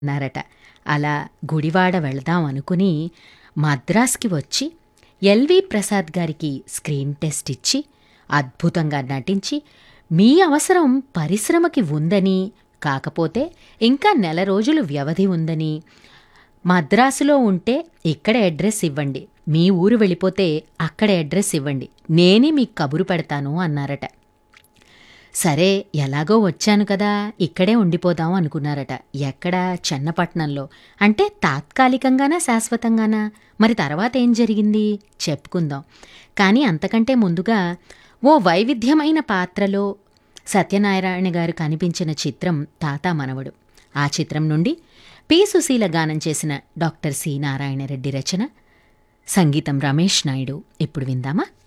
అన్నారట అలా గుడివాడ వెళదాం అనుకుని మద్రాస్కి వచ్చి ఎల్వి ప్రసాద్ గారికి స్క్రీన్ టెస్ట్ ఇచ్చి అద్భుతంగా నటించి మీ అవసరం పరిశ్రమకి ఉందని కాకపోతే ఇంకా నెల రోజులు వ్యవధి ఉందని మద్రాసులో ఉంటే ఇక్కడ అడ్రస్ ఇవ్వండి మీ ఊరు వెళ్ళిపోతే అక్కడ అడ్రస్ ఇవ్వండి నేనే మీకు కబురు పెడతాను అన్నారట సరే ఎలాగో వచ్చాను కదా ఇక్కడే ఉండిపోదాం అనుకున్నారట ఎక్కడ చెన్నపట్నంలో అంటే తాత్కాలికంగానా శాశ్వతంగానా మరి తర్వాత ఏం జరిగింది చెప్పుకుందాం కానీ అంతకంటే ముందుగా ఓ వైవిధ్యమైన పాత్రలో సత్యనారాయణ గారు కనిపించిన చిత్రం తాత మనవడు ఆ చిత్రం నుండి పి సుశీల గానం చేసిన డాక్టర్ సి నారాయణ రెడ్డి రచన సంగీతం రమేష్ నాయుడు ఇప్పుడు విందామా